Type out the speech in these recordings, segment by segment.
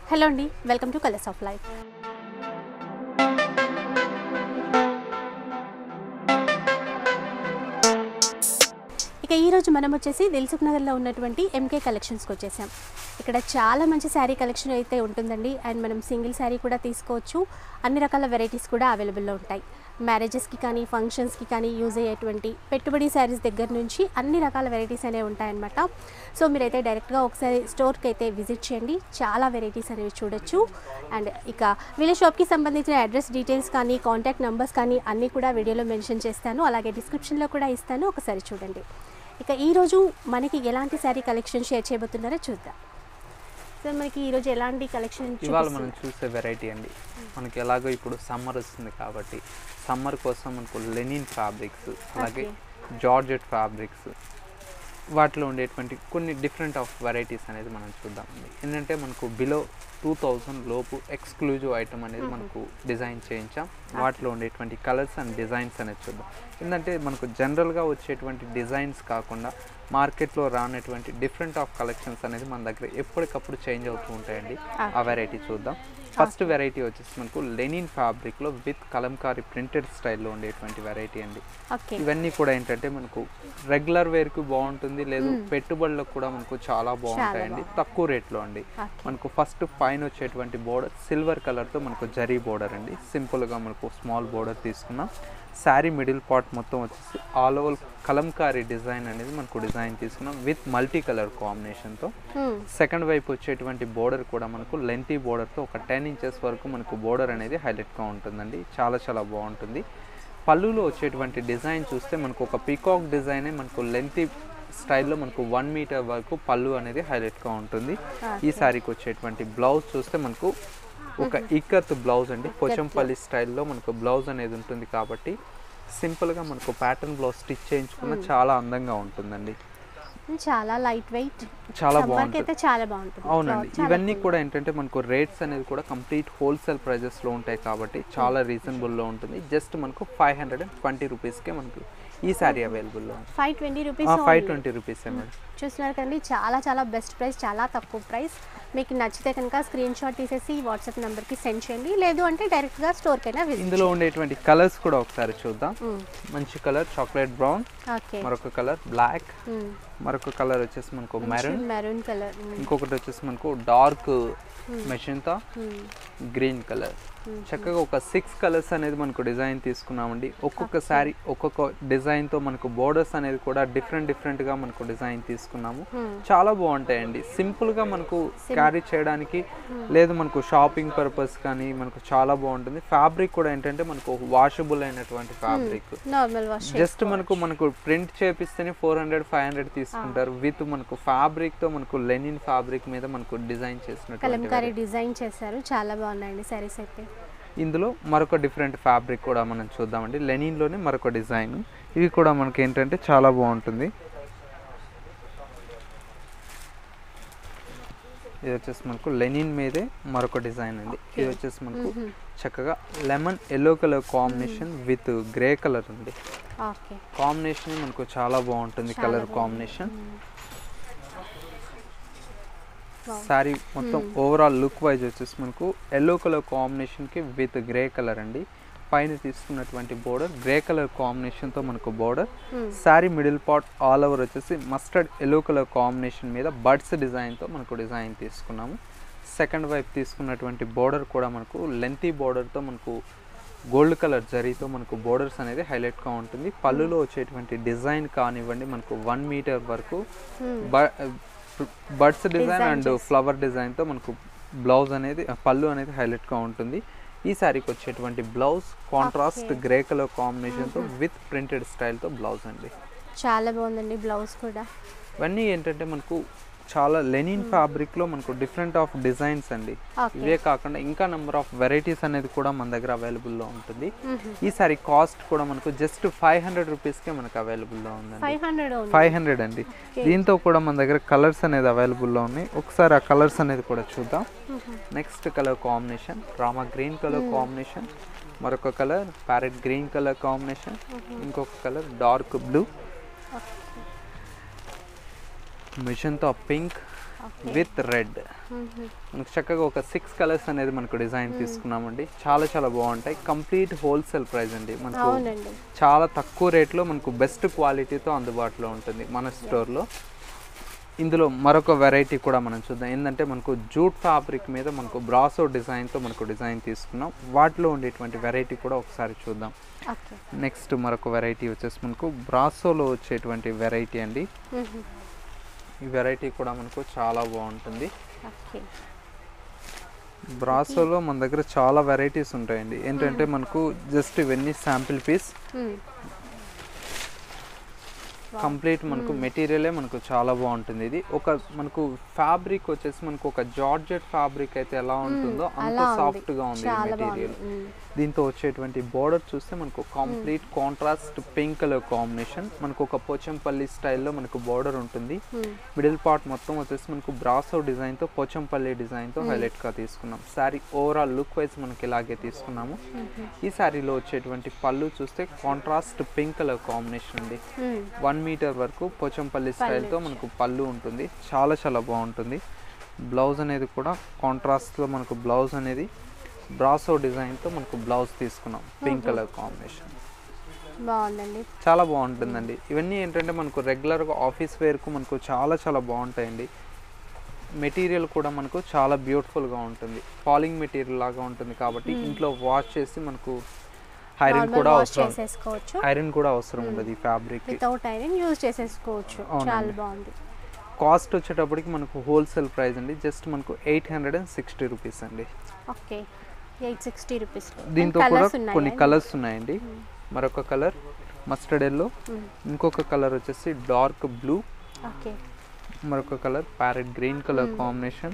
Hello అండి welcome to colours of life ఇక ఈరోజు మనం వచ్చేసి దిల్సుఖ్ నగర్లో ఉన్నటువంటి ఎంకే కలెక్షన్స్కి వచ్చేసాం ఇక్కడ చాలా మంచి శారీ కలెక్షన్ అయితే ఉంటుందండి అండ్ మనం సింగిల్ శారీ కూడా తీసుకోవచ్చు అన్ని రకాల వెరైటీస్ కూడా అవైలబుల్లో ఉంటాయి మ్యారేజెస్కి కానీ ఫంక్షన్స్కి కానీ యూజ్ అయ్యేటువంటి పెట్టుబడి శారీస్ దగ్గర నుంచి అన్ని రకాల వెరైటీస్ అనేవి ఉంటాయన్నమాట సో మీరైతే డైరెక్ట్గా ఒకసారి స్టోర్కి అయితే విజిట్ చేయండి చాలా వెరైటీస్ అనేవి చూడొచ్చు అండ్ ఇక వీళ్ళ షాప్కి సంబంధించిన అడ్రస్ డీటెయిల్స్ కానీ కాంటాక్ట్ నెంబర్స్ కానీ అన్నీ కూడా వీడియోలో మెన్షన్ చేస్తాను అలాగే డిస్క్రిప్షన్లో కూడా ఇస్తాను ఒకసారి చూడండి ఇక ఈరోజు మనకి ఎలాంటి శారీ కలెక్షన్ షేర్ చేయబోతున్నారో చూద్దాం సో మనకి ఈరోజు ఎలాంటి కలెక్షన్ ఇవాళ మనం చూసే వెరైటీ అండి మనకి ఎలాగో ఇప్పుడు సమ్మర్ వస్తుంది కాబట్టి సమ్మర్ కోసం మనకు లెనిన్ ఫ్యాబ్రిక్స్ అలాగే జార్జెట్ ఫ్యాబ్రిక్స్ వాటిలో ఉండేటువంటి కొన్ని డిఫరెంట్ ఆఫ్ వెరైటీస్ అనేది మనం చూద్దామండి ఏంటంటే మనకు బిలో టూ థౌజండ్ లోపు ఎక్స్క్లూజివ్ ఐటమ్ అనేది మనకు డిజైన్ చేయించాం వాటిలో ఉండేటువంటి కలర్స్ అండ్ డిజైన్స్ అనేది చూద్దాం ఏంటంటే మనకు జనరల్గా వచ్చేటువంటి డిజైన్స్ కాకుండా మార్కెట్లో రానటువంటి డిఫరెంట్ ఆఫ్ కలెక్షన్స్ అనేది మన దగ్గర ఎప్పటికప్పుడు చేంజ్ అవుతూ ఉంటాయండి ఆ వెరైటీ చూద్దాం ఫస్ట్ వెరైటీ వచ్చేసి మనకు లెనిన్ ఫ్యాబ్రిక్లో విత్ కలంకారీ ప్రింటెడ్ స్టైల్లో ఉండేటువంటి వెరైటీ అండి ఓకే ఇవన్నీ కూడా ఏంటంటే మనకు రెగ్యులర్ వేర్కి బాగుంటుంది లేదు పెట్టుబడులకు కూడా మనకు చాలా బాగుంటాయండి తక్కువ రేట్లో అండి ఓకే మనకు ఫస్ట్ పైన వచ్చేటువంటి బోర్డర్ సిల్వర్ కలర్తో మనకు జరీ బోర్డర్ అండి సింపుల్గా మనకు స్మాల్ బోర్డర్ తీసుకున్నాం శారీ మిడిల్ పార్ట్ మొత్తం వచ్చేసి ఆల్ ఓవర్ కలంకారీ డిజైన్ అనేది మనకు డిజైన్ తీసుకున్నాం విత్ మల్టీ కలర్ కాంబినేషన్తో సెకండ్ వైపు వచ్చేటువంటి బోర్డర్ కూడా మనకు లెంతీ బోర్డర్తో ఒక టెన్ ఇంచెస్ వరకు మనకు బోర్డర్ అనేది హైలైట్గా ఉంటుందండి చాలా చాలా బాగుంటుంది పళ్ళులో వచ్చేటువంటి డిజైన్ చూస్తే మనకు ఒక పీకాక్ డిజైనే మనకు లెంతీ స్టైల్లో మనకు వన్ మీటర్ వరకు పళ్ళు అనేది హైలైట్గా ఉంటుంది ఈ శారీకి వచ్చేటువంటి బ్లౌజ్ చూస్తే మనకు ఒక ఇక్కత్ బ్లౌజ్ అండి పోచంపల్లి స్టైల్లో మనకు బ్లౌజ్ అనేది ఉంటుంది కాబట్టి సింపుల్గా మనకు ప్యాటర్న్ బ్లౌజ్ స్టిచ్ చేయించుకున్న చాలా అందంగా ఉంటుందండి చాలా లైట్ వెయిట్ చాలా సమ్మర్కి బాగుంటుంది అయితే చాలా బాగుంటుంది అవునండి ఇవన్నీ కూడా ఏంటంటే మనకు రేట్స్ అనేది కూడా కంప్లీట్ హోల్సేల్ ప్రైజెస్లో ఉంటాయి కాబట్టి చాలా రీజనబుల్లో ఉంటుంది జస్ట్ మనకు ఫైవ్ హండ్రెడ్ అండ్ ట్వంటీ రూపీస్కే మనకు ఈ శారీ అవైలబుల్లో ఉంది five twenty rupees five twenty రూపీసే మేడం చూస్తున్నారు కదండి చాలా చాలా బెస్ట్ ప్రైస్ చాలా తక్కువ ప్రైస్ మీకు నచ్చితే కనుక స్క్రీన్ షాట్ తీసేసి వాట్సాప్ నెంబర్కి సెండ్ చేయండి లేదు అంటే డైరెక్ట్గా స్టోర్కైనా విజిట్ ఇందులో ఉండేటువంటి కలర్స్ కూడా ఒకసారి చూద్దాం మంచి కలర్ చాక్లెట్ బ్రౌన్ ఓకే మరొక కలర్ బ్లాక్ మరొక కలర్ వచ్చేసి మనకు మెరూన్ మెరూన్ కలర్ ఇంకొకటి వచ్చేసి మనకు డార్క్ మెషిన్తో గ్రీన్ కలర్ చక్కగా ఒక సిక్స్ కలర్స్ అనేది మనకు డిజైన్ తీసుకున్నామండి ఒక్కొక్క శారీ ఒక్కొక్క డిజైన్తో మనకు బోర్డర్స్ అనేది కూడా డిఫరెంట్ డిఫరెంట్గా మనకు డిజైన్ తీసుకున్నాము చాలా బాగుంటాయండి సింపుల్గా మనకు క్యారీ చేయడానికి లేదు మనకు షాపింగ్ పర్పస్ కానీ మనకు చాలా బాగుంటుంది ఫ్యాబ్రిక్ కూడా ఏంటంటే మనకు వాషబుల్ అయినటువంటి ఫ్యాబ్రిక్ నార్మల్ వాష్ జస్ట్ మనకు మనకు ప్రింట్ చేపిస్తేనే ఫోర్ హండ్రెడ్ ఫైవ్ హండ్రెడ్ తీసుకుంటారు విత్ మనకు ఫ్యాబ్రిక్ తో మనకు లెనిన్ ఫ్యాబ్రిక్ మీద మనకు డిజైన్ చేసినటువంటి కలంకారీ డిజైన్ చేశారు చాలా బాగున్నాయండి సారీస్ అయితే ఇందులో మరొక డిఫరెంట్ ఫ్యాబ్రిక్ కూడా మనం చూద్దామండి లెనిన్ లోనే మరొక డిజైన్ ఇవి కూడా మనకి ఏంటంటే చాలా బాగుంటుంది ఇది వచ్చేసి మనకు లెనిన్ మీదే మరొక డిజైన్ అండి ఇది వచ్చేసి మనకు చక్కగా lemon yellow colour combination with grey colour ఉంది ఓకే కాంబినేషన్ మనకు చాలా బాగుంటుంది కలర్ కాంబినేషన్ శారీ మొత్తం ఓవరాల్ లుక్ వైజ్ వచ్చేసి మనకు ఎల్లో కలర్ కాంబినేషన్కి విత్ గ్రే కలర్ అండి పైన తీసుకున్నటువంటి బోర్డర్ గ్రే కలర్ కాంబినేషన్తో మనకు border sari middle part all over వచ్చేసి మస్టర్డ్ ఎల్లో కలర్ కాంబినేషన్ మీద బర్డ్స్ డిజైన్తో మనకు డిజైన్ తీసుకున్నాము సెకండ్ వైపు తీసుకున్నటువంటి బోర్డర్ కూడా మనకు లెంతీ బోర్డర్తో మనకు గోల్డ్ కలర్ జరీతో మనకు బోర్డర్స్ అనేది హైలైట్గా ఉంటుంది పళ్ళులో వచ్చేటువంటి డిజైన్ కానివ్వండి మనకు వన్ మీటర్ వరకు బర్డ్స్ డిజైన్ అండ్ ఫ్లవర్ డిజైన్తో మనకు బ్లౌజ్ అనేది పళ్ళు అనేది హైలైట్గా ఉంటుంది ఈ శారీకి వచ్చేటువంటి బ్లౌజ్ కాంట్రాస్ట్ గ్రే కలర్ కాంబినేషన్తో విత్ ప్రింటెడ్ స్టైల్తో బ్లౌజ్ అండి చాలా బాగుందండి బ్లౌజ్ కూడా ఇవన్నీ ఏంటంటే మనకు చాలా లెనిన్ ఫ్యాబ్రిక్లో మనకు డిఫరెంట్ ఆఫ్ డిజైన్స్ అండి Okay. ఇవే కాకుండా ఇంకా నెంబర్ ఆఫ్ వెరైటీస్ అనేది కూడా మన దగ్గర అవైలబుల్లో ఉంటుంది ఈ సారీ కాస్ట్ కూడా మనకు జస్ట్ ఫైవ్ హండ్రెడ్ రూపీస్కే మనకు అవైలబుల్లో ఉందండి ఫైవ్ హండ్రెడ్ ఫైవ్ హండ్రెడ్ అండి దీంతో కూడా మన దగ్గర కలర్స్ అనేది అవైలబుల్లో ఉన్నాయి ఒకసారి ఆ కలర్స్ అనేది కూడా చూద్దాం next colour combination Rama green colour combination మరొక colour parrot green colour combination ఇంకొక కలర్ డార్క్ బ్లూ మిషన్తో పింక్ ఓకే విత్ రెడ్ మనకు చక్కగా ఒక సిక్స్ కలర్స్ అనేది మనకు డిజైన్ తీసుకున్నామండి చాలా చాలా బాగుంటాయి కంప్లీట్ హోల్సేల్ ప్రైస్ అండి మనకు అవునండి చాలా తక్కువ రేట్లో మనకు బెస్ట్ క్వాలిటీతో అందుబాటులో ఉంటుంది మన స్టోర్లో ఇందులో మరొక వెరైటీ కూడా మనం చూద్దాం ఏంటంటే మనకు జూట్ ఫ్యాబ్రిక్ మీద మనకు బ్రాసో డిజైన్తో మనకు డిజైన్ తీసుకున్నాం వాటిలో ఉండేటువంటి వెరైటీ కూడా ఒకసారి చూద్దాం ఓకే నెక్స్ట్ మరొక వెరైటీ వచ్చేసి మనకు బ్రాసోలో వచ్చేటువంటి వెరైటీ అండి ఈ వెరైటీ కూడా మనకు చాలా బాగుంటుంది ఓకే బ్రాసోలో మన దగ్గర చాలా వెరైటీస్ ఉంటాయండి ఏంటంటే మనకు జస్ట్ ఇవన్నీ శాంపిల్ పీస్ కంప్లీట్ మనకు మెటీరియలే మనకు చాలా బాగుంటుంది ఇది ఒక మనకు ఫ్యాబ్రిక్ వచ్చేసి మనకు ఒక జార్జెట్ ఫ్యాబ్రిక్ అయితే ఎలా ఉంటుందో అంత అలా ఉంది. సాఫ్ట్ గా ఉంది చాలా మెటీరియల్ బాగుంది మ్మ్. దీంతో వచ్చేటువంటి బోర్డర్ చూస్తే మనకు complete contrast pink colour combination మనకు ఒక పోచంపల్లి స్టైల్లో మనకు బోర్డర్ ఉంటుంది మ్మ్. మిడిల్ పార్ట్ మొత్తం వచ్చేసి మనకు బ్రాసో డిజైన్ తో పోచంపల్లి డిజైన్ తో హైలైట్ గా తీసుకున్నాం శారీ ఓవరాల్ లుక్ వైజ్ మనకి ఇలాగే తీసుకున్నాము ఈ శారీలో వచ్చేటువంటి పళ్ళు చూస్తే కాంట్రాస్ట్ పింక్ కలర్ కాంబినేషన్ అండి మ్మ్. వన్ మీటర్ వరకు పోచంపల్లి స్టైల్తో మనకు పళ్ళు ఉంటుంది చాలా చాలా బాగుంటుంది బ్లౌజ్ అనేది కూడా కాంట్రాస్ట్లో మనకు బ్లౌజ్ అనేది బ్రాసో డిజైన్తో మనకు బ్లౌజ్ తీసుకున్నాం పింక్ కలర్ కాంబినేషన్ బాగుందండి చాలా బాగుంటుందండి ఇవన్నీ ఏంటంటే మనకు రెగ్యులర్గా ఆఫీస్ వేర్కు మనకు చాలా చాలా బాగుంటాయండి మెటీరియల్ కూడా మనకు చాలా బ్యూటిఫుల్గా ఉంటుంది ఫాలింగ్ మెటీరియల్ లాగా ఉంటుంది కాబట్టి ఇంట్లో వాష్ చేసి మనకు ఐరన్ నార్మల్ కూడా వాష్ అవసరం చేసేసుకోవచ్చు ఐరన్ కూడా అవసరం ఉండదు ఈ ఫ్యాబ్రిక్ వితౌట్ ఐరన్ యూజ్ చేసేసుకోవచ్చు అవునండి. చాలా బాగుంది కాస్ట్ వచ్చేటప్పటికి మనకు హోల్సేల్ ప్రైస్ అండి జస్ట్ మనకు eight hundred and sixty rupees అండి ఓకే ఎయిట్ సిక్స్టీ రూపీస్ దీంతో కూడా కొన్ని కలర్స్ ఉన్నాయండి మరొక కలర్ మస్టర్డ్ ఎల్లో ఇంకొక కలర్ వచ్చేసి డార్క్ బ్లూ ఓకే మరొక colour parrot green colour combination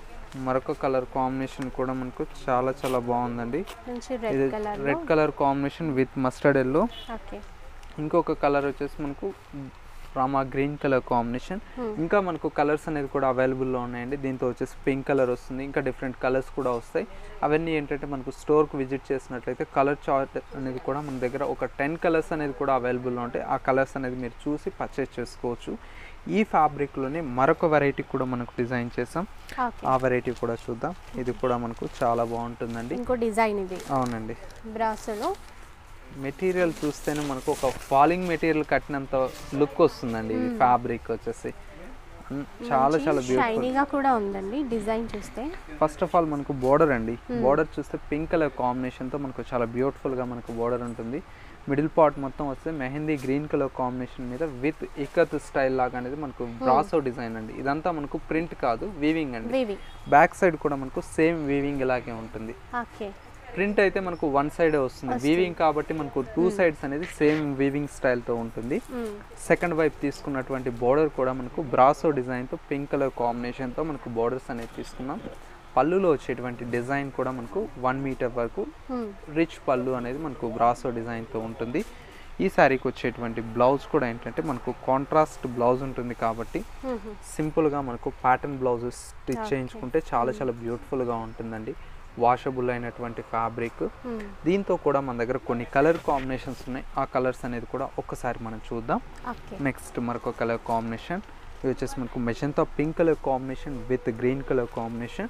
మరొక కలర్ కాంబినేషన్ కూడా మనకు చాలా చాలా బాగుందండి మంచి ఇది red colour red colour combination with mustard yellow okay ఇంకొక కలర్ వచ్చేసి మనకు రామా గ్రీన్ కలర్ కాంబినేషన్ ఇంకా మనకు కలర్స్ అనేది కూడా అవైలబుల్లో ఉన్నాయండి దీంతో వచ్చేసి పింక్ కలర్ వస్తుంది ఇంకా డిఫరెంట్ కలర్స్ కూడా వస్తాయి అవన్నీ ఏంటంటే మనకు స్టోర్కి విజిట్ చేసినట్లయితే కలర్ చార్ట్ అనేది కూడా మన దగ్గర ఒక టెన్ కలర్స్ అనేది కూడా అవైలబుల్లో ఉంటాయి ఆ కలర్స్ అనేది మీరు చూసి పర్చేస్ చేసుకోవచ్చు ఈ ఫ్యాబ్రిక్లోనే మరొక వెరైటీ కూడా మనకు డిజైన్ చేసాం ఓకే ఆ వెరైటీ కూడా చూద్దాం ఇది కూడా మనకు చాలా బాగుంటుందండి ఇంకో డిజైన్ ఇది అవునండి బ్రాసోలో మెటీరియల్ చూస్తేనే మనకు ఒక ఫాలింగ్ మెటీరియల్ కట్టినంత లుక్ వస్తుందండి ఇది ఫ్యాబ్రిక్ వచ్చేసి అన్- చాలా చాలా బ్యూటిఫుల్ షైనీగా కూడా ఉందండి డిజైన్ చూస్తే ఫస్ట్ ఆఫ్ ఆల్ మనకు బోర్డర్ అండి బోర్డర్ చూస్తే పింక్ కలర్ కాంబినేషన్తో మనకు చాలా బ్యూటిఫుల్గా మనకు బోర్డర్ ఉంటుంది మిడిల్ పార్ట్ మొత్తం వస్తే మెహందీ గ్రీన్ కలర్ కాంబినేషన్ మీద విత్ ఇకత్ స్టైల్ లాగా అనేది మనకు బ్రాసో డిజైన్ అండి ఇదంతా మనకు ప్రింట్ కాదు వీవింగ్ అండి వివి బ్యాక్ సైడ్ కూడా మనకు సేమ్ వీవింగ్ ఇలాగే ఉంటుంది ఓకే ప్రింట్ అయితే మనకు వన్ సైడ్ వస్తుంది వీవింగ్ కాబట్టి మనకు టూ సైడ్స్ అనేది సేమ్ వీవింగ్ స్టైల్తో ఉంటుంది సెకండ్ వైపు తీసుకున్నటువంటి బోర్డర్ కూడా మనకు బ్రాసో డిజైన్తో పింక్ కలర్ కాంబినేషన్తో మనకు బోర్డర్స్ అనేది తీసుకున్నాం పళ్ళులో వచ్చేటువంటి డిజైన్ కూడా మనకు వన్ మీటర్ వరకు రిచ్ పళ్ళు అనేది మనకు బ్రాసో డిజైన్తో ఉంటుంది ఈ శారీకి వచ్చేటువంటి బ్లౌజ్ కూడా ఏంటంటే మనకు కాంట్రాస్ట్ బ్లౌజ్ ఉంటుంది కాబట్టి సింపుల్గా మనకు ప్యాటర్న్ బ్లౌజ్ స్టిచ్ చేయించుకుంటే చాలా చాలా బ్యూటిఫుల్గా ఉంటుందండి వాషబుల్ అయినటువంటి ఫ్యాబ్రిక్ దీంతో కూడా మన దగ్గర కొన్ని కలర్ కాంబినేషన్స్ ఉన్నాయి ఆ కలర్స్ అనేది కూడా ఒక్కసారి మనం చూద్దాం ఓకే నెక్స్ట్ మరొక కలర్ కాంబినేషన్ ఇది వచ్చేసి మనకు magenta pink colour combination with green colour combination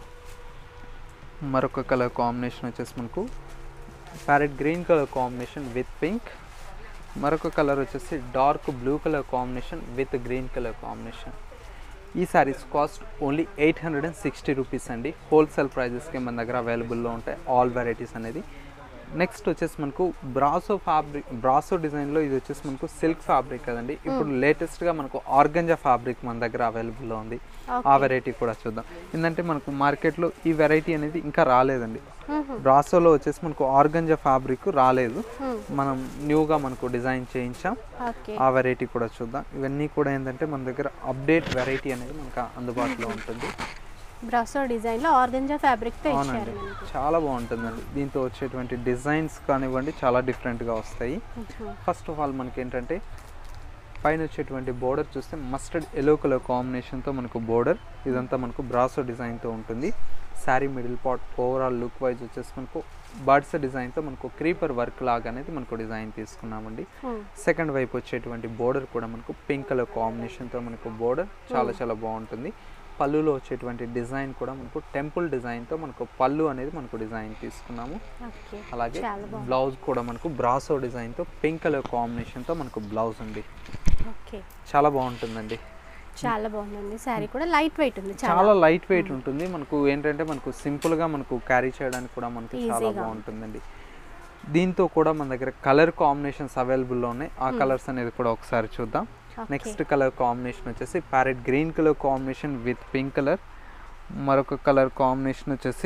మరొక కలర్ కాంబినేషన్ వచ్చేసి మనకు parrot green colour combination with pink మరొక కలర్ వచ్చేసి dark blue colour combination with green colour combination ఈ saris cost only eight hundred and sixty rupees అండి wholesale ప్రైజెస్కి మన దగ్గర అవైలబుల్లో ఉంటాయి ఆల్ వెరైటీస్ అనేది నెక్స్ట్ వచ్చేసి మనకు బ్రాసో ఫ్యాబ్రిక్ బ్రాసో డిజైన్లో ఇది వచ్చేసి మనకు సిల్క్ ఫ్యాబ్రిక్ కదండి ఇప్పుడు లేటెస్ట్గా మనకు ఆర్గంజా ఫ్యాబ్రిక్ మన దగ్గర అవైలబుల్లో ఉంది ఆ వెరైటీ కూడా చూద్దాం ఏంటంటే మనకు మార్కెట్లో ఈ వెరైటీ అనేది ఇంకా రాలేదండి బ్రాసోలో వచ్చేసి మనకు ఆర్గంజా ఫ్యాబ్రిక్ రాలేదు మనం న్యూగా మనకు డిజైన్ చేయించాం ఓకే ఆ వెరైటీ కూడా చూద్దాం ఇవన్నీ కూడా ఏంటంటే మన దగ్గర అప్డేట్ వెరైటీ అనేది మనకు అందుబాటులో ఉంటుంది బ్రాసో డిజైన్లో ఆర్గంజా ఫ్యాబ్రిక్తో ఇచ్చారు అవునండి మనకి చాలా బాగుంటుందండి దీంతో వచ్చేటువంటి డిజైన్స్ కానివ్వండి చాలా డిఫరెంట్గా వస్తాయి ఫస్ట్ ఆఫ్ ఆల్ మనకి ఏంటంటే పైన వచ్చేటువంటి బోర్డర్ చూస్తే మస్టర్డ్ ఎల్లో కలర్ కాంబినేషన్తో మనకు బోర్డర్ ఇదంతా మనకు బ్రాసో డిజైన్తో ఉంటుంది sari middle part overall look wise వచ్చేసి మనకు బర్డ్స్ డిజైన్తో మనకు క్రీపర్ వర్క్ లాగా అనేది మనకు డిజైన్ తీసుకున్నామండి సెకండ్ వైపు వచ్చేటువంటి బోర్డర్ కూడా మనకు పింక్ కలర్ కాంబినేషన్తో మనకు బోర్డర్ చాలా చాలా బాగుంటుంది పళ్ళులో వచ్చేటువంటి డిజైన్ కూడా మనకు టెంపుల్ డిజైన్తో మనకు పళ్ళు అనేది మనకు డిజైన్ తీసుకున్నాము ఓకే అలాగే చాలా బాగుంది బ్లౌజ్ కూడా మనకు బ్రాసో డిజైన్తో పింక్ కలర్ కాంబినేషన్తో మనకు బ్లౌజ్ ఉంది ఓకే చాలా బాగుంటుందండి చాలా బాగుందండి శారీ కూడా లైట్ వెయిట్ ఉంది చాలా చాలా లైట్ వెయిట్ ఉంటుంది మనకు ఏంటంటే మనకు సింపుల్గా మనకు క్యారీ చేయడానికి కూడా మనకు చాలా Easy గా బాగుంటుందండి దీంతో కూడా మన దగ్గర కలర్ కాంబినేషన్స్ అవైలబుల్లో ఉన్నాయి ఆ కలర్స్ అనేది కూడా ఒకసారి చూద్దాం Okay. నెక్స్ట్ కలర్ కాంబినేషన్ వచ్చేసి parrot green colour combination with pink colour మరొక కలర్ కాంబినేషన్ వచ్చేసి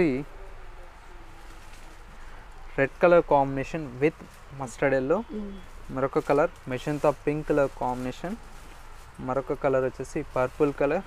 red colour combination with mustard yellow మ్మ్. మరొక కలర్ మెషన్తో పింక్ కలర్ కాంబినేషన్ మరొక కలర్ వచ్చేసి పర్పుల్ కలర్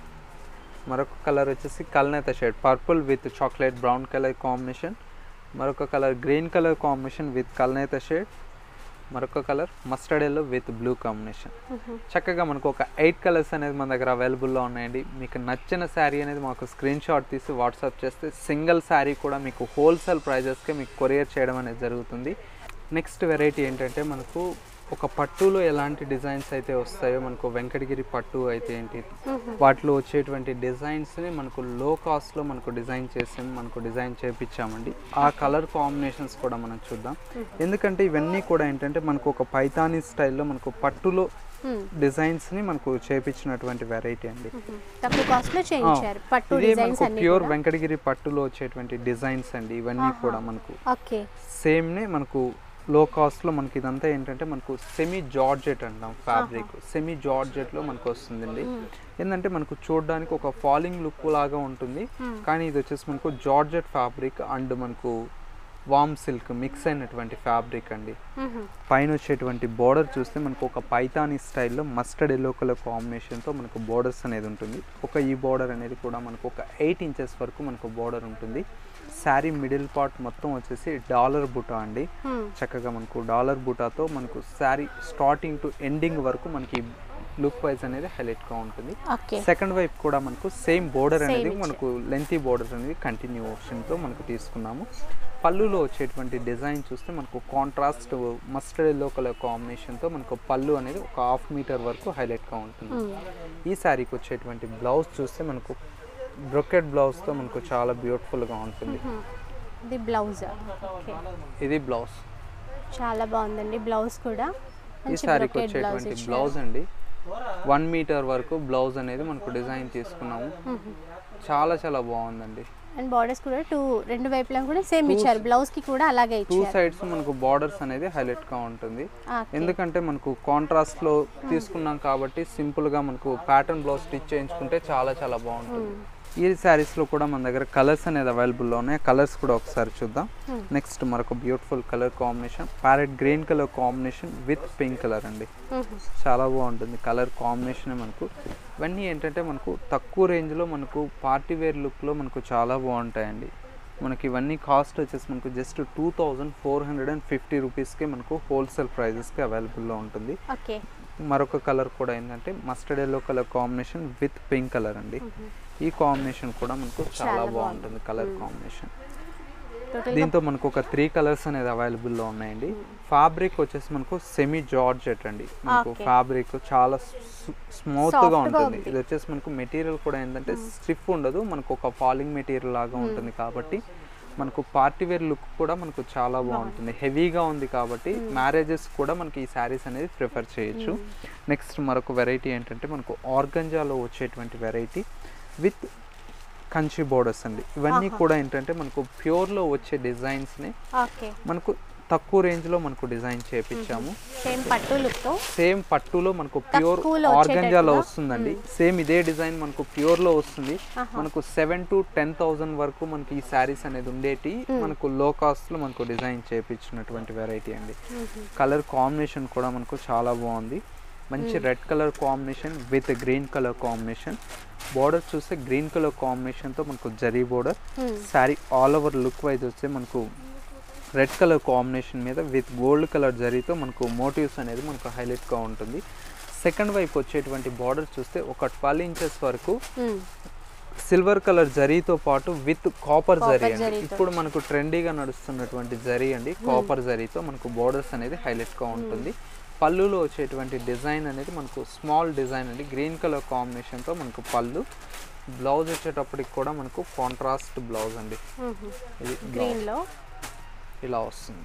మరొక కలర్ వచ్చేసి కల్నేత shade purple with chocolate brown colour combination మరొక colour green colour combination with కల్నేత షేడ్ మరొక colour mustard yellow with blue combination మ్మ్. చక్కగా మనకు ఒక ఎయిట్ కలర్స్ అనేది మన దగ్గర అవైలబుల్లో ఉన్నాయండి మీకు నచ్చిన శారీ అనేది మాకు స్క్రీన్ షాట్ తీసి వాట్సాప్ చేస్తే సింగిల్ శారీ కూడా మీకు హోల్సేల్ ప్రైజెస్కే మీకు కొరియర్ చేయడం అనేది జరుగుతుంది నెక్స్ట్ వెరైటీ ఏంటంటే మనకు ఒక పట్టులో ఎలాంటి డిజైన్స్ అయితే వస్తాయో మనకు వెంకటగిరి పట్టు అయితే ఏంటి మ్మ్. వాటిలో వచ్చేటువంటి డిజైన్స్ని మనకు లో కాస్ట్లో మనకు డిజైన్ చేసి మనకు డిజైన్ చేపించామండి ఆ కలర్ కాంబినేషన్స్ కూడా మనం చూద్దాం ఎందుకంటే ఇవన్నీ కూడా ఏంటంటే మనకు ఒక పైతానీ స్టైల్లో మనకు పట్టులో మ్మ్. డిజైన్స్ని మనకు చేపించినటువంటి వెరైటీ అండి మ్మ్. తక్కువ కాస్ట్ లో చేయించారు పట్టు ఇదే డిజైన్స్ మనకు అన్ని ప్యూర్ కూడా. వెంకటగిరి పట్టులో వచ్చేటువంటి డిజైన్స్ అండి ఇవన్నీ కూడా మనకు ఓకే సేమ్నే మనకు లో కాస్ట్లో మనకి ఇదంతా ఏంటంటే మనకు సెమీ జార్జెట్ అంటాం ఫ్యాబ్రిక్ సెమీ జార్జెట్లో మనకు వస్తుందండి ఏంటంటే మనకు చూడడానికి ఒక ఫాలింగ్ లుక్ లాగా ఉంటుంది Hmm. కానీ ఇది వచ్చేసి మనకు జార్జెట్ ఫ్యాబ్రిక్ అండ్ మనకు వామ్ సిల్క్ మిక్స్ అయినటువంటి ఫ్యాబ్రిక్ అండి మ్మ్. పైన వచ్చేటువంటి బోర్డర్ చూస్తే మనకు ఒక పైతానీ స్టైల్లో మస్టర్డ్ ఎల్లో కలర్ కాంబినేషన్తో మనకు బోర్డర్స్ అనేది ఉంటుంది ఒక ఈ బోర్డర్ అనేది కూడా మనకు ఒక ఎయిట్ ఇంచెస్ వరకు మనకు బోర్డర్ ఉంటుంది శారీ మిడిల్ పార్ట్ మొత్తం వచ్చేసి డాలర్ బుటా అండి మ్మ్. చక్కగా మనకు డాలర్ బుటాతో మనకు శారీ స్టార్టింగ్ టు ఎండింగ్ వరకు మనకి లుక్ వైజ్ అనేది హైలైట్గా ఉంటుంది ఓకే సెకండ్ వైపు కూడా మనకు సేమ్ బోర్డర్ Same అనేది ఇచ్చే. మనకు లెంతీ బోర్డర్ అనేది కంటిన్యూషన్తో మనకు తీసుకున్నాము పళ్ళులో వచ్చేటువంటి డిజైన్ చూస్తే మనకు కాంట్రాస్ట్ మస్టర్డ్ ఎల్లో కలర్ కాంబినేషన్తో మనకు పళ్ళు అనేది ఒక హాఫ్ మీటర్ వరకు హైలైట్గా ఉంటుంది మ్మ్. ఈ శారీకి వచ్చేటువంటి బ్లౌజ్ చూస్తే మనకు బ్రొకెట్ బ్లౌజ్తో మనకు చాలా బ్యూటిఫుల్గా ఉంటుంది మ్మ్. ఇది బ్లౌజ్ ఓకే ఇది బ్లౌజ్ చాలా బాగుందండి బ్లౌజ్ కూడా ఈ మంచి శారీకి brocade blouse వచ్చేటువంటి ఇచ్చారు. బ్లౌజ్ అండి వన్ మీటర్ వరకు బ్లౌజ్ అనేది మనకు డిజైన్ తీసుకున్నాము మ్మ్. చాలా చాలా బాగుందండి అండ్ బార్డర్స్ కూడా టూ రెండు వైపులా కూడా సేమ్ ఇచ్చారు బ్లౌజ్ కి కూడా అలాగే టూ ఇచ్చారు సైడ్స్ మనకు బార్డర్స్ అనేది హైలైట్ గా ఉంటుంది ఓకే. ఎందుకంటే మనకు కాంట్రాస్ట్ లో తీసుకున్నాం కాబట్టి సింపుల్ గా మనకు ప్యాటర్న్ బ్లౌజ్ స్టిచ్ చేయించుకుంటే చాలా చాలా బాగుంటుంది ఈ శారీస్ లో కూడా మన దగ్గర కలర్స్ అనేది అవైలబుల్ లో ఉన్నాయి కలర్స్ కూడా ఒకసారి చూద్దాం Hmm. నెక్స్ట్ మరొక beautiful colour combination parrot green colour combination with pink colour అండి మ్మ్. చాలా బాగుంటుంది కలర్ కాంబినేషన్ మనకు ఇవన్నీ ఏంటంటే మనకు తక్కువ రేంజ్లో మనకు పార్టీ వేర్ లుక్లో మనకు చాలా బాగుంటాయండి మనకి ఇవన్నీ కాస్ట్ వచ్చేసి మనకు just two thousand four hundred and fifty రూపీస్కి మనకు హోల్సేల్ ప్రైజెస్కి అవైలబుల్లో ఉంటుంది ఓకే మరొక కలర్ కూడా ఏంటంటే mustard yellow colour combination with pink colour అండి ఈ కాంబినేషన్ కూడా మనకు చాలా చాలా బాగుంటుంది కలర్ కాంబినేషన్ టోటల్ దీంతో మనకు ఒక త్రీ కలర్స్ అనేది అవైలబుల్లో ఉన్నాయండి ఫ్యాబ్రిక్ వచ్చేసి మనకు సెమీ జార్జెట్ అండి మనకు Okay. ఫ్యాబ్రిక్ చాలా స్మూత్ Soft గా గా ఉంటుంది ఉంది. ఇది వచ్చేసి మనకు మెటీరియల్ కూడా ఏంటంటే స్టిఫ్ ఉండదు మనకు ఒక ఫాలింగ్ మెటీరియల్ లాగా ఉంటుంది కాబట్టి మనకు పార్టీ వేర్ లుక్ కూడా మనకు చాలా బాగుంటుంది హెవీగా ఉంది కాబట్టి మ్యారేజెస్ కూడా మనకి ఈ శారీస్ అనేది ప్రిఫర్ చేయొచ్చు నెక్స్ట్ మరొక వెరైటీ ఏంటంటే మనకు ఆర్గంజాలో వచ్చేటువంటి వెరైటీ విత్ కంచి బోర్డర్స్ అండి ఇవన్నీ కూడా ఏంటంటే మనకు ప్యూర్లో వచ్చే డిజైన్స్ని ఓకే మనకు తక్కువ రేంజ్లో మనకు డిజైన్ చేపించాము సేమ్ పట్టు లుక్ తో సేమ్ పట్టులో మనకు ప్యూర్ తక్కువలో ఆర్గంజాలో వచ్చేటట్టుగా? వస్తుందండి సేమ్ ఇదే డిజైన్ మనకు ప్యూర్లో వస్తుంది ఆహా. మనకు సెవెన్ టు టెన్ థౌజండ్ వరకు మనకి ఈ శారీస్ అనేది ఉండేటి మనకు లో కాస్ట్లో మనకు డిజైన్ చేపించినటువంటి వెరైటీ అండి కలర్ కాంబినేషన్ కూడా మనకు చాలా బాగుంది మంచి red colour combination with green colour combination border చూస్తే గ్రీన్ కలర్ కాంబినేషన్తో మనకు zari border sari all over look wise వస్తే మనకు రెడ్ కలర్ కాంబినేషన్ మీద విత్ గోల్డ్ కలర్ జరీతో మనకు మోటివ్స్ అనేది మనకు హైలైట్గా ఉంటుంది సెకండ్ వైపు వచ్చేటువంటి బార్డర్ చూస్తే ఒక ట్వెల్వ్ ఇంచెస్ వరకు సిల్వర్ కలర్ జరీతో పాటు విత్ కాపర్ జరీ అండి జరీతో. ఇప్పుడు మనకు ట్రెండీగా నడుస్తున్నటువంటి జరీ అండి కాపర్ జరీతో మనకు బోర్డర్స్ అనేది హైలైట్గా ఉంటుంది పళ్ళులో వచ్చేటువంటి డిజైన్ అనేది మనకు స్మాల్ డిజైన్ అండి గ్రీన్ కలర్ కాంబినేషన్తో మనకు పళ్ళు బ్లౌజ్ వచ్చేటప్పటికి కూడా మనకు కాంట్రాస్ట్ బ్లౌజ్ అండి ఇది బ్లౌజ్ గ్రీన్లో ఇలా వస్తుంది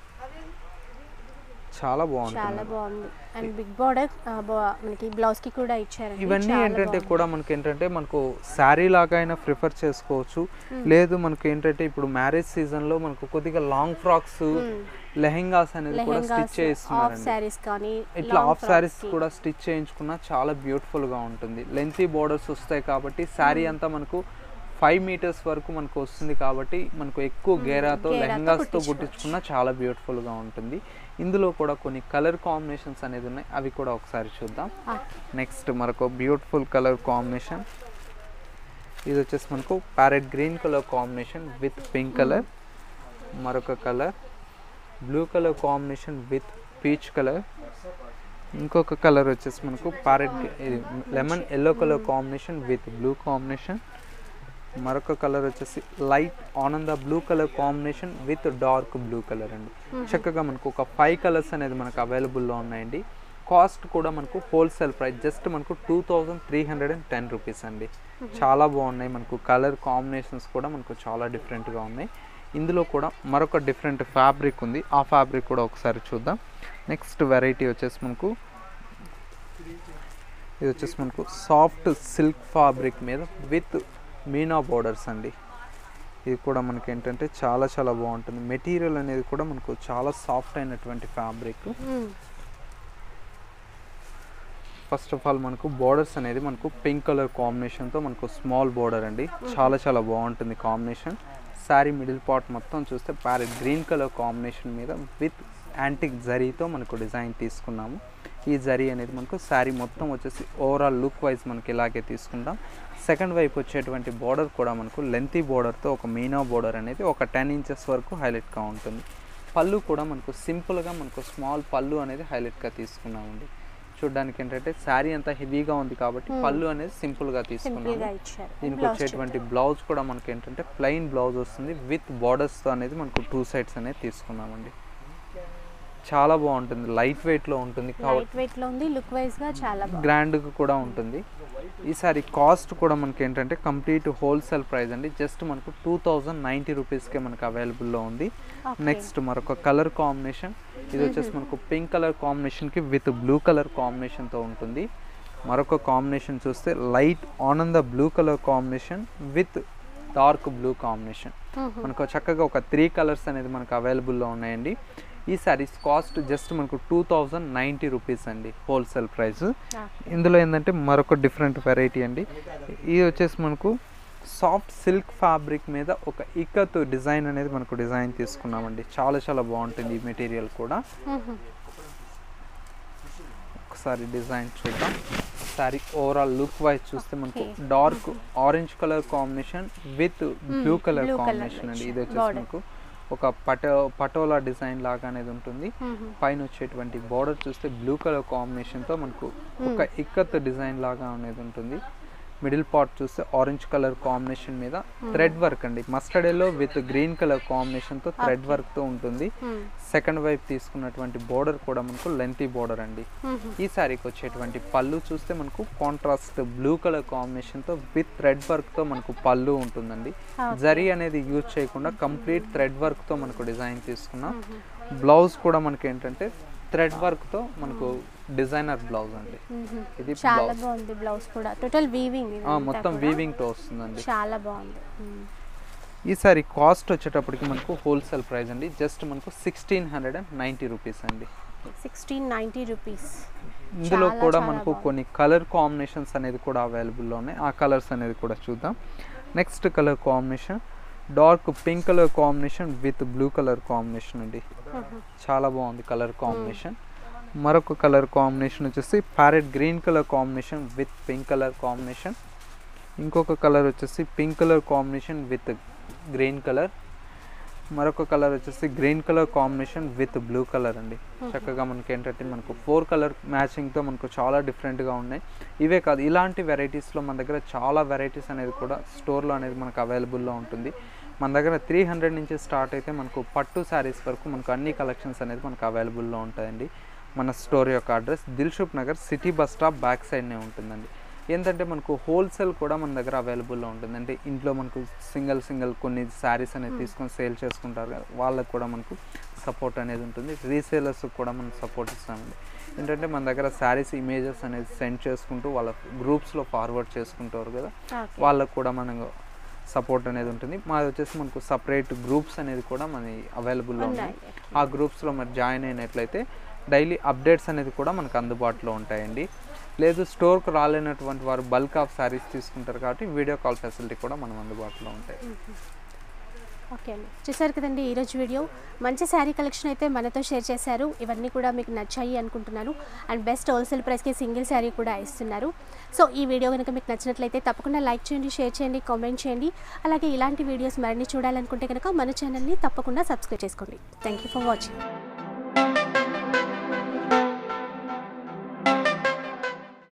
చాలా బాగుంటుంది చాలా బాగుంది అండ్ బిగ్ బార్డర్ మనకి బ్లౌజ్ కి కూడా ఇచ్చారండి ఇవన్నీ చాలా ఏంటంటే బాగుంది. కూడా మనకి ఏంటంటే మనకు శారీ లాగా అయినా ప్రిఫర్ చేసుకోవచ్చు లేదు మనకి ఏంటంటే ఇప్పుడు మ్యారేజ్ సీజన్ లో మనకు కొద్దిగా లాంగ్ ఫ్రాక్స్ లెహెంగాస్ అనేది కూడా స్టిచ్ లెహెంగాస్ ఆఫ్ చేస్తున్నారండి శారీస్ కానీ ఇట్లా long ఆఫ్ శారీస్ frocks కి. కూడా స్టిచ్ చేయించుకున్నా చాలా బ్యూటిఫుల్ గా ఉంటుంది లెంతీ బోర్డర్స్ వస్తాయి కాబట్టి శారీ అంతా మనకు ఫైవ్ మీటర్స్ వరకు మనకు వస్తుంది కాబట్టి మనకు ఎక్కువ గేరాతో గేరాతో లెహంగాస్ తో కుట్టించుకోవచ్చు. కుట్టించుకున్నా చాలా బ్యూటిఫుల్ గా ఉంటుంది ఇందులో కూడా కొన్ని కలర్ కాంబినేషన్స్ అనేది ఉన్నాయి అవి కూడా ఒకసారి చూద్దాం ఆ, నెక్స్ట్ మరొక బ్యూటిఫుల్ కలర్ కాంబినేషన్ ఇది వచ్చేసి మనకు parrot green colour combination with pink colour మరొక colour blue colour combination with peach colour ఇంకొక కలర్ వచ్చేసి మనకు parrot lemon yellow colour combination with blue combination మరొక కలర్ వచ్చేసి లైట్ ఆనంద blue colour combination with dark blue colour అండి చక్కగా మనకు ఒక ఫైవ్ కలర్స్ అనేది మనకు అవైలబుల్లో ఉన్నాయండి కాస్ట్ కూడా మనకు హోల్సేల్ ప్రైస్ జస్ట్ మనకు two thousand three hundred and ten rupees అండి చాలా బాగున్నాయి మనకు కలర్ కాంబినేషన్స్ కూడా మనకు చాలా డిఫరెంట్గా ఉన్నాయి ఇందులో కూడా మరొక డిఫరెంట్ ఫ్యాబ్రిక్ ఉంది ఆ ఫ్యాబ్రిక్ కూడా ఒకసారి చూద్దాం నెక్స్ట్ వెరైటీ వచ్చేసి మనకు ఇది వచ్చేసి మనకు సాఫ్ట్ సిల్క్ ఫ్యాబ్రిక్ మీద విత్ మీనా బోర్డర్స్ అండి ఇది కూడా మనకి ఏంటంటే చాలా చాలా బాగుంటుంది మెటీరియల్ అనేది కూడా మనకు చాలా సాఫ్ట్ అయినటువంటి ఫ్యాబ్రిక్ మ్మ్. ఫస్ట్ ఆఫ్ ఆల్ మనకు బోర్డర్స్ అనేది మనకు పింక్ కలర్ కాంబినేషన్తో మనకు స్మాల్ బోర్డర్ అండి చాలా చాలా బాగుంటుంది కాంబినేషన్ శారీ మిడిల్ పార్ట్ మొత్తం చూస్తే ప్యారెట్ గ్రీన్ కలర్ కాంబినేషన్ మీద విత్ యాంటిక్ జరీతో మనకు డిజైన్ తీసుకున్నాము ఈ జరీ అనేది మనకు శారీ మొత్తం వచ్చేసి ఓవరాల్ లుక్ వైజ్ మనకి ఇలాగే తీసుకుంటాం సెకండ్ వైపు వచ్చేటువంటి బోర్డర్ కూడా మనకు లెంతీ బోర్డర్తో ఒక మీనా బోర్డర్ అనేది ఒక టెన్ ఇంచెస్ వరకు హైలైట్గా ఉంటుంది పళ్ళు కూడా మనకు సింపుల్గా మనకు స్మాల్ పళ్ళు అనేది హైలైట్గా తీసుకున్నామండి చూడడానికి ఏంటంటే శారీ అంతా హెవీగా ఉంది కాబట్టి పళ్ళు అనేది సింపుల్గా సింపుల్ తీసుకున్నాము గా ఇచ్చారు దీనికి Blouse వచ్చేటువంటి బ్లౌజ్ కూడా మనకి ఏంటంటే ప్లెయిన్ బ్లౌజ్ వస్తుంది విత్ బార్డర్స్తో అనేది మనకు టూ సైడ్స్ అనేది తీసుకున్నామండి చాలా బాగుంటుంది లైట్ వెయిట్లో ఉంటుంది లైట్ వెయిట్ లో ఉంది లుక్ వైజ్ గా చాలా బాగుంది గ్రాండ్గా కూడా ఉంటుంది ఈసారి కాస్ట్ కూడా మనకి ఏంటంటే కంప్లీట్ హోల్సేల్ ప్రైస్ అండి జస్ట్ మనకు టూ థౌజండ్ నైంటీ రూపీస్కే మనకు అవైలబుల్లో ఉంది Okay. నెక్స్ట్ మరొక కలర్ కాంబినేషన్ ఇది వచ్చేసి మనకు పింక్ కలర్ కాంబినేషన్కి విత్ బ్లూ కలర్ కాంబినేషన్తో ఉంటుంది మరొక కాంబినేషన్ చూస్తే లైట్ ఆనంద blue colour combination with dark blue combination మ్మ్. మనకు చక్కగా ఒక త్రీ కలర్స్ అనేది మనకు అవైలబుల్లో ఉన్నాయండి ఈ సారీస్ కాస్ట్ జస్ట్ మనకు టూ థౌజండ్ నైంటీ రూపీస్ అండి హోల్సేల్ ప్రైస్ ఆ, ఇందులో ఏంటంటే మరొక డిఫరెంట్ వెరైటీ అండి ఇది వచ్చేసి మనకు సాఫ్ట్ సిల్క్ ఫ్యాబ్రిక్ మీద ఒక ఇక్కత్ డిజైన్ అనేది మనకు డిజైన్ తీసుకున్నామండి చాలా చాలా బాగుంటుంది ఈ మెటీరియల్ కూడా మ్మ్. ఒకసారి డిజైన్ చూద్దాం సారీ ఓవరాల్ లుక్ వైజ్ చూస్తే మనకు Okay. Dark orange colour combination with blue colour blue colour combination అండి ఇది వచ్చేసి border. మనకు ఒక పటో పటోలా డిజైన్ లాగా అనేది ఉంటుంది మ్మ్. పైన వచ్చేటువంటి బార్డర్ చూస్తే బ్లూ కలర్ కాంబినేషన్తో మనకు ఒక ఇక్కత్ డిజైన్ లాగా అనేది ఉంటుంది మిడిల్ పార్ట్ చూస్తే ఆరెంజ్ కలర్ కాంబినేషన్ మీద థ్రెడ్ వర్క్ అండి mustard yellow with green colour కాంబినేషన్తో థ్రెడ్ వర్క్తో ఉంటుంది మ్మ్. సెకండ్ వైపు తీసుకున్నటువంటి బోర్డర్ కూడా మనకు లెంతీ బోర్డర్ అండి మ్మ్. ఈ శారీకి వచ్చేటువంటి పళ్ళు చూస్తే మనకు కాంట్రాస్ట్ బ్లూ కలర్ కాంబినేషన్తో విత్ థ్రెడ్ వర్క్తో మనకు పళ్ళు ఉంటుందండి Okay. జరీ అనేది యూజ్ చేయకుండా కంప్లీట్ థ్రెడ్ వర్క్తో మనకు డిజైన్ తీసుకున్నాం బ్లౌజ్ కూడా మనకి ఏంటంటే థ్రెడ్ వర్క్తో మనకు డిజైనర్ బ్లౌజ్ అండి మ్మ్. ఇది చాలా బ్లౌజ్ బాగుంది బ్లౌజ్ కూడా టోటల్ వీవింగ్ ఆ, మొత్తం వీవింగ్తో వస్తుందండి చాలా బాగుంది మ్మ్. ఈ సారీ కాస్ట్ వచ్చేటప్పటికి మనకు హోల్సేల్ ప్రైస్ అండి జస్ట్ మనకు sixteen hundred and ninety rupees అండి సిక్స్టీన్ నైంటీ రూపీస్ ఇందులో చాలా, కూడా చాలా మనకు బాగుంది. కొన్ని కలర్ కాంబినేషన్స్ అనేది కూడా అవైలబుల్లో ఉన్నాయి ఆ కలర్స్ అనేది కూడా చూద్దాం next colour combination dark pink colour combination with blue colour combination అండి చాలా బాగుంది కలర్ కాంబినేషన్ మరొక కలర్ కాంబినేషన్ వచ్చేసి parrot green colour combination with pink colour combination ఇంకొక కలర్ వచ్చేసి pink colour combination with green colour మరొక కలర్ వచ్చేసి green colour combination with blue colour అండి చక్కగా మనకి ఏంటంటే మనకు ఫోర్ కలర్ మ్యాచింగ్తో మనకు చాలా డిఫరెంట్గా ఉన్నాయి ఇవే కాదు ఇలాంటి వెరైటీస్లో మన దగ్గర చాలా వెరైటీస్ అనేది కూడా స్టోర్లో అనేది మనకు అవైలబుల్లో ఉంటుంది మన దగ్గర త్రీ హండ్రెడ్ నుంచి స్టార్ట్ అయితే మనకు పట్టు శారీస్ వరకు మనకు అన్ని కలెక్షన్స్ అనేది మనకు అవైలబుల్లో ఉంటాయండి మన స్టోర్ యొక్క address Dilsukhnagar city bus stop back సైడ్నే ఉంటుందండి ఏంటంటే మనకు హోల్సేల్ కూడా మన దగ్గర అవైలబుల్లో ఉంటుంది అంటే ఇంట్లో మనకు సింగిల్ సింగిల్ కొన్ని శారీస్ అనేది తీసుకొని సేల్ చేసుకుంటారు కదా వాళ్ళకి కూడా మనకు సపోర్ట్ అనేది ఉంటుంది రీసేలర్స్ కూడా మనం సపోర్ట్ ఇస్తామండి ఏంటంటే మన దగ్గర శారీస్ ఇమేజెస్ అనేది సెండ్ చేసుకుంటూ వాళ్ళ గ్రూప్స్లో ఫార్వర్డ్ చేసుకుంటారు కదా ఓకే వాళ్ళకు కూడా మనం సపోర్ట్ అనేది ఉంటుంది మాది వచ్చేసి మనకు సపరేట్ గ్రూప్స్ అనేది కూడా మన అవైలబుల్లో ఉన్నాయి ఉన్నాయి ఆ గ్రూప్స్లో మరి జాయిన్ అయినట్లయితే డైలీ అప్డేట్స్ అనేది కూడా మనకు అందుబాటులో ఉంటాయండి లేదు స్టోర్కి రాలేనటువంటి వారు బల్క్ ఆఫ్ శారీస్ తీసుకుంటారు కాబట్టి వీడియో కాల్ ఫెసిలిటీ కూడా మనం అందుబాటులో ఉంటాయి ఓకే అండి చూసారు కదండి ఈరోజు వీడియో మంచి శారీ కలెక్షన్ అయితే మనతో షేర్ చేశారు ఇవన్నీ కూడా మీకు నచ్చాయి అనుకుంటున్నాను అండ్ బెస్ట్ హోల్సేల్ ప్రైస్కి సింగిల్ శారీ కూడా ఇస్తున్నారు సో ఈ వీడియో కనుక మీకు నచ్చినట్లయితే తప్పకుండా లైక్ చేయండి షేర్ చేయండి కామెంట్ చేయండి అలాగే ఇలాంటి వీడియోస్ మరిన్ని చూడాలనుకుంటే కనుక మన ఛానల్ని తప్పకుండా సబ్స్క్రైబ్ చేసుకోండి థ్యాంక్ యూ ఫర్ వాచింగ్